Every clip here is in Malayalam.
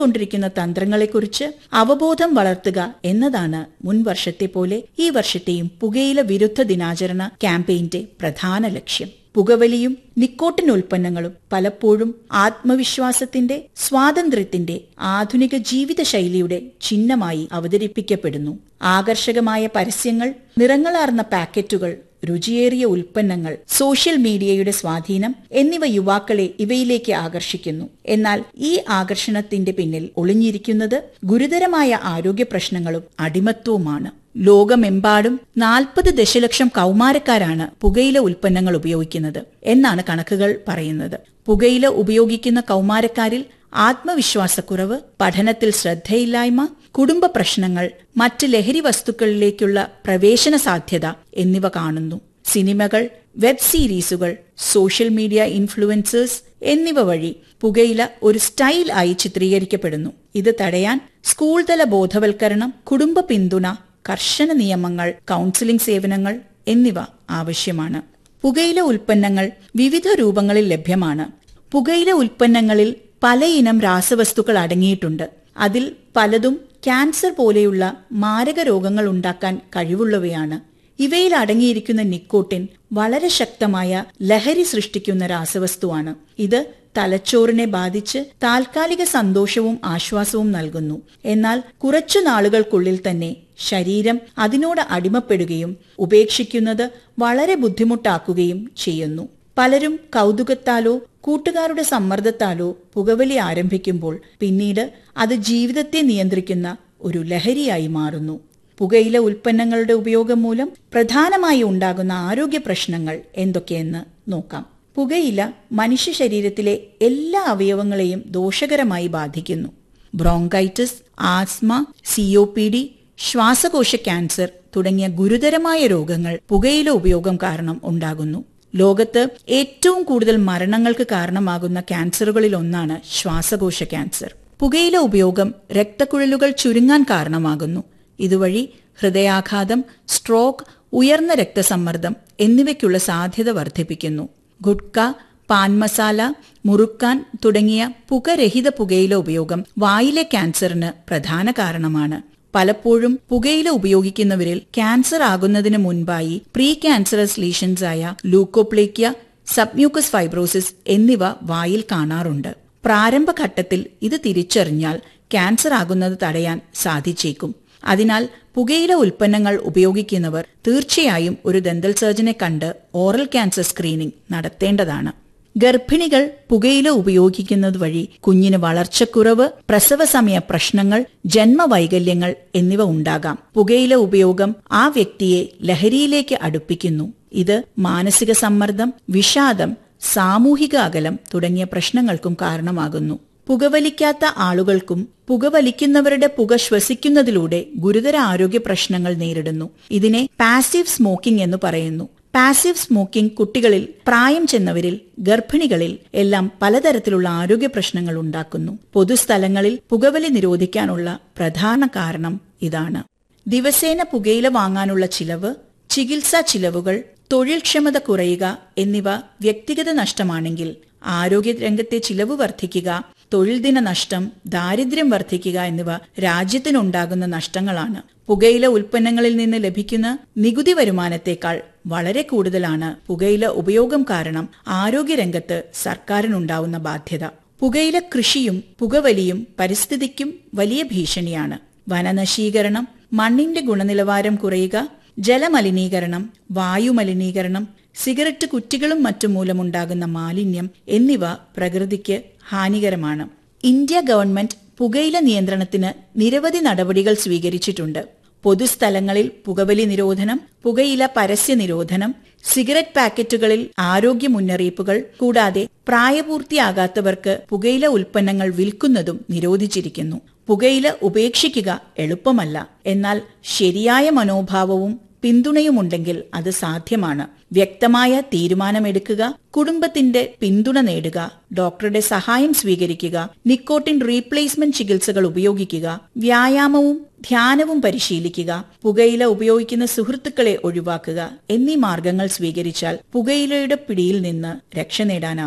കൊണ്ടിരിക്കുന്ന തന്ത്രങ്ങളെക്കുറിച്ച് അവബോധം വളർത്തുക എന്നതാണ് മുൻ വർഷത്തെ പോലെ ഈ വർഷത്തെയും പുകയില വിരുദ്ധ ദിനാചരണ ക്യാമ്പയിന്റെ പ്രധാന ലക്ഷ്യം പുകവലിയും നിക്കോട്ടിൻ ഉൽപ്പന്നങ്ങളും പലപ്പോഴും ആത്മവിശ്വാസത്തിന്റെ സ്വാതന്ത്ര്യത്തിന്റെ ആധുനിക ജീവിതശൈലിയുടെ ചിഹ്നമായി അവതരിപ്പിക്കപ്പെടുന്നു ആകർഷകമായ പരസ്യങ്ങൾ നിറങ്ങളാർന്ന പാക്കറ്റുകൾ രുചിയേറിയ ഉൽപ്പന്നങ്ങൾ സോഷ്യൽ മീഡിയയുടെ സ്വാധീനം എന്നിവ യുവാക്കളെ ഇവയിലേക്ക് ആകർഷിക്കുന്നു എന്നാൽ ഈ ആകർഷണത്തിന്റെ പിന്നിൽ ഒളിഞ്ഞിരിക്കുന്നത് ഗുരുതരമായ ആരോഗ്യ പ്രശ്നങ്ങളും അടിമത്വവുമാണ് ലോകമെമ്പാടും നാൽപ്പത് ദശലക്ഷം കൗമാരക്കാരാണ് പുകയില ഉൽപ്പന്നങ്ങൾ ഉപയോഗിക്കുന്നത് എന്നാണ് കണക്കുകൾ പറയുന്നത് പുകയില ഉപയോഗിക്കുന്ന കൗമാരക്കാരിൽ ആത്മവിശ്വാസക്കുറവ് പഠനത്തിൽ ശ്രദ്ധയില്ലായ്മ കുടുംബ പ്രശ്നങ്ങൾ മറ്റ് ലഹരി വസ്തുക്കളിലേക്കുള്ള പ്രവേശന സാധ്യത എന്നിവ കാണുന്നു സിനിമകൾ വെബ് സീരീസുകൾ സോഷ്യൽ മീഡിയ ഇൻഫ്ലുവൻസേഴ്സ് എന്നിവ വഴി പുകയില ഒരു സ്റ്റൈൽ ആയി ചിത്രീകരിക്കപ്പെടുന്നു ഇത് തടയാൻ സ്കൂൾ തല ബോധവൽക്കരണം കുടുംബ പിന്തുണ കർശന നിയമങ്ങൾ കൗൺസിലിംഗ് സേവനങ്ങൾ എന്നിവ ആവശ്യമാണ് പുകയില ഉൽപ്പന്നങ്ങൾ വിവിധ രൂപങ്ങളിൽ ലഭ്യമാണ് പുകയില ഉൽപ്പന്നങ്ങളിൽ പലയിനം രാസവസ്തുക്കൾ അടങ്ങിയിട്ടുണ്ട് അതിൽ പലതും ക്യാൻസർ പോലെയുള്ള മാരക രോഗങ്ങൾ ഉണ്ടാക്കാൻ കഴിവുള്ളവയാണ് ഇവയിൽ അടങ്ങിയിരിക്കുന്ന നിക്കോട്ടിൻ വളരെ ശക്തമായ ലഹരി സൃഷ്ടിക്കുന്ന രാസവസ്തുവാണ് ഇത് തലച്ചോറിനെ ബാധിച്ച് താൽക്കാലിക സന്തോഷവും ആശ്വാസവും നൽകുന്നു എന്നാൽ കുറച്ചു നാളുകൾക്കുള്ളിൽ തന്നെ ശരീരം അതിനോട് അടിമപ്പെടുകയും ഉപേക്ഷിക്കുന്നത് വളരെ ബുദ്ധിമുട്ടാക്കുകയും ചെയ്യുന്നു പലരും കൗതുകത്താലോ കൂട്ടുകാരുടെ സമ്മർദ്ദത്താലോ പുകവലി ആരംഭിക്കുമ്പോൾ പിന്നീട് അത് ജീവിതത്തെ നിയന്ത്രിക്കുന്ന ഒരു ലഹരിയായി മാറുന്നു പുകയില ഉൽപ്പന്നങ്ങളുടെ ഉപയോഗം മൂലം പ്രധാനമായി ഉണ്ടാകുന്ന ആരോഗ്യ പ്രശ്നങ്ങൾ എന്തൊക്കെയെന്ന് നോക്കാം പുകയില മനുഷ്യ ശരീരത്തിലെ എല്ലാ അവയവങ്ങളെയും ദോഷകരമായി ബാധിക്കുന്നു bronchitis asthma C O P D ശ്വാസകോശ ക്യാൻസർ തുടങ്ങിയ ഗുരുതരമായ രോഗങ്ങൾ പുകയില ഉപയോഗം കാരണം ഉണ്ടാകുന്നു ലോകത്ത് ഏറ്റവും കൂടുതൽ മരണങ്ങൾക്ക് കാരണമാകുന്ന ക്യാൻസറുകളിൽ ഒന്നാണ് ശ്വാസകോശ ക്യാൻസർ പുകയില ഉപയോഗം രക്തക്കുഴലുകൾ ചുരുങ്ങാൻ കാരണമാകുന്നു ഇതുവഴി ഹൃദയാഘാതം സ്ട്രോക്ക് ഉയർന്ന രക്തസമ്മർദ്ദം എന്നിവയ്ക്കുള്ള സാധ്യത വർദ്ധിപ്പിക്കുന്നു ഗുഡ്ക പാൻ മസാല മുറുക്കാൻ തുടങ്ങിയ പുകരഹിത പുകയില ഉപയോഗം വായിലെ ക്യാൻസറിന് പ്രധാന കാരണമാണ് പലപ്പോഴും പുകയില ഉപയോഗിക്കുന്നവരിൽ ക്യാൻസർ ആകുന്നതിന് മുൻപായി പ്രീ ക്യാൻസറസ് ലീഷൻസ് ആയ ലൂക്കോപ്ലേക്യ സബ്മ്യൂക്കസ് ഫൈബ്രോസിസ് എന്നിവ വായിൽ കാണാറുണ്ട് പ്രാരംഭഘട്ടത്തിൽ ഇത് തിരിച്ചറിഞ്ഞാൽ ക്യാൻസർ ആകുന്നത് തടയാൻ സാധിച്ചേക്കും അതിനാൽ പുകയില ഉൽപ്പന്നങ്ങൾ ഉപയോഗിക്കുന്നവർ തീർച്ചയായും ഒരു ദന്തൽ സർജനെ കണ്ട് ഓറൽ ക്യാൻസർ സ്ക്രീനിംഗ് നടത്തേണ്ടതാണ് ഗർഭിണികൾ പുകയില ഉപയോഗിക്കുന്നത് വഴി കുഞ്ഞിന് വളർച്ചക്കുറവ് പ്രസവസമയ പ്രശ്നങ്ങൾ ജന്മവൈകല്യങ്ങൾ എന്നിവ ഉണ്ടാകാം പുകയില ഉപയോഗം ആ വ്യക്തിയെ ലഹരിയിലേക്ക് അടുപ്പിക്കുന്നു ഇത് മാനസിക സമ്മർദ്ദം വിഷാദം സാമൂഹിക അകലം തുടങ്ങിയ പ്രശ്നങ്ങൾക്കും കാരണമാകുന്നു പുകവലിക്കാത്ത ആളുകൾക്കും പുകവലിക്കുന്നവരുടെ പുക ശ്വസിക്കുന്നതിലൂടെ ഗുരുതര ആരോഗ്യ പ്രശ്നങ്ങൾ നേരിടുന്നു ഇതിനെ പാസീവ് സ്മോക്കിംഗ് എന്ന് പറയുന്നു പാസീവ് സ്മോക്കിംഗ് കുട്ടികളിൽ പ്രായം ചെന്നവരിൽ ഗർഭിണികളിൽ എല്ലാം പലതരത്തിലുള്ള ആരോഗ്യ പ്രശ്നങ്ങൾ ഉണ്ടാക്കുന്നു പൊതുസ്ഥലങ്ങളിൽ പുകവലി നിരോധിക്കാനുള്ള പ്രധാന കാരണം ഇതാണ് ദിവസേന പുകയില വാങ്ങാനുള്ള ചിലവ് ചികിത്സാ ചിലവുകൾ തൊഴിൽക്ഷമത കുറയുക എന്നിവ വ്യക്തിഗത നഷ്ടമാണെങ്കിൽ ആരോഗ്യരംഗത്തെ ചിലവ് വർദ്ധിക്കുക തൊഴിൽ ദിന നഷ്ടം ദാരിദ്ര്യം വർദ്ധിക്കുക എന്നിവ രാജ്യത്തിനുണ്ടാകുന്ന നഷ്ടങ്ങളാണ് പുകയില ഉൽപ്പന്നങ്ങളിൽ നിന്ന് ലഭിക്കുന്ന നികുതി വരുമാനത്തേക്കാൾ വളരെ കൂടുതലാണ് പുകയില ഉപയോഗം കാരണം ആരോഗ്യരംഗത്ത് സർക്കാരിനുണ്ടാവുന്ന ബാധ്യത പുകയില കൃഷിയും പുകവലിയും പരിസ്ഥിതിക്കും വലിയ ഭീഷണിയാണ് വനനശീകരണം മണ്ണിന്റെ ഗുണനിലവാരം കുറയുക ജലമലിനീകരണം വായുമലിനീകരണം സിഗരറ്റ് കുറ്റികളും മറ്റും മൂലമുണ്ടാകുന്ന മാലിന്യം എന്നിവ പ്രകൃതിക്ക് ഹാനികരമാണ് ഇന്ത്യ ഗവൺമെന്റ് പുകയില നിയന്ത്രണത്തിന് നിരവധി നടപടികൾ സ്വീകരിച്ചിട്ടുണ്ട് പൊതുസ്ഥലങ്ങളിൽ പുകവലി നിരോധനം പുകയില പരസ്യ നിരോധനം സിഗരറ്റ് പാക്കറ്റുകളിൽ ആരോഗ്യ മുന്നറിയിപ്പുകൾ കൂടാതെ പ്രായപൂർത്തിയാകാത്തവർക്ക് പുകയില ഉൽപ്പന്നങ്ങൾ വിൽക്കുന്നതും നിരോധിച്ചിരിക്കുന്നു പുകയില ഉപേക്ഷിക്കുക എളുപ്പമല്ല എന്നാൽ ശരിയായ മനോഭാവവും പിന്തുണയുമുണ്ടെങ്കിൽ അത് സാധ്യമാണ് വ്യക്തമായ തീരുമാനമെടുക്കുക കുടുംബത്തിന്റെ പിന്തുണ നേടുക ഡോക്ടറുടെ സഹായം സ്വീകരിക്കുക നിക്കോട്ടിൻ റീപ്ലേസ്മെന്റ് ചികിത്സകൾ ഉപയോഗിക്കുക വ്യായാമവും ധ്യാനവും പരിശീലിക്കുക പുകയില ഉപയോഗിക്കുന്ന സുഹൃത്തുക്കളെ ഒഴിവാക്കുക എന്നീ മാർഗങ്ങൾ സ്വീകരിച്ചാൽ പുകയിലയുടെ പിടിയിൽ നിന്ന് രക്ഷ നേടാനാകും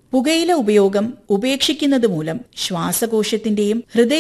പുകയില ഉപയോഗം ഉപേക്ഷിക്കുന്നത് മൂലം ശ്വാസകോശത്തിന്റെയും ഹൃദയ